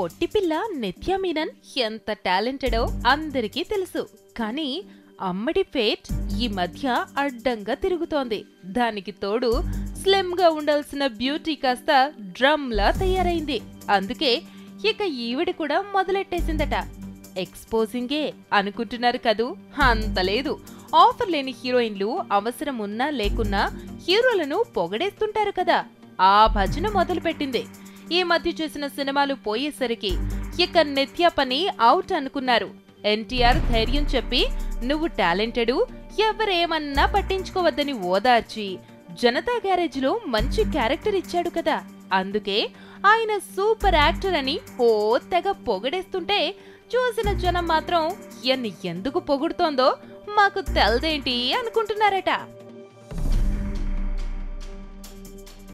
పొట్టిపిల్ల నిత్యా మీనన్ ఎంత టాలెంటెడో అందరికీ తెలుసు కానీ అమ్మడి ఫేట్ ఈ మధ్య అడ్డంగా తిరుగుతోంది దానికి తోడు స్లిమ్ గా ఉండాల్సిన బ్యూటీ కాస్త డ్రమ్ లా తయారైంది అందుకే ఇక ఈవిడ కూడా మొదలెట్టేసిందట ఎక్స్పోజింగే అనుకుంటున్నారు కదూ అంత లేదు ఆఫర్ లేని హీరోయిన్లు అవసరం ఉన్నా లేకున్నా హీరోలను పొగడేస్తుంటారు కదా ఆ భజన మొదలుపెట్టింది ఈ మధ్య చేసిన సినిమాలు పోయేసరికి ఇక నిత్య పని అవుట్ అనుకున్నారు ఎన్టీఆర్ ధైర్యం చెప్పి నువ్వు టాలెంటెడు ఎవరేమన్నా పట్టించుకోవద్దని ఓదార్చి జనతా గ్యారేజ్ లో మంచి క్యారెక్టర్ ఇచ్చాడు కదా అందుకే ఆయన సూపర్ యాక్టర్ అని ఓ తెగ పొగడేస్తుంటే చూసిన జనం మాత్రం ఎన్ని ఎందుకు పొగుడుతోందో మాకు తెల్దేంటి అనుకుంటున్నారట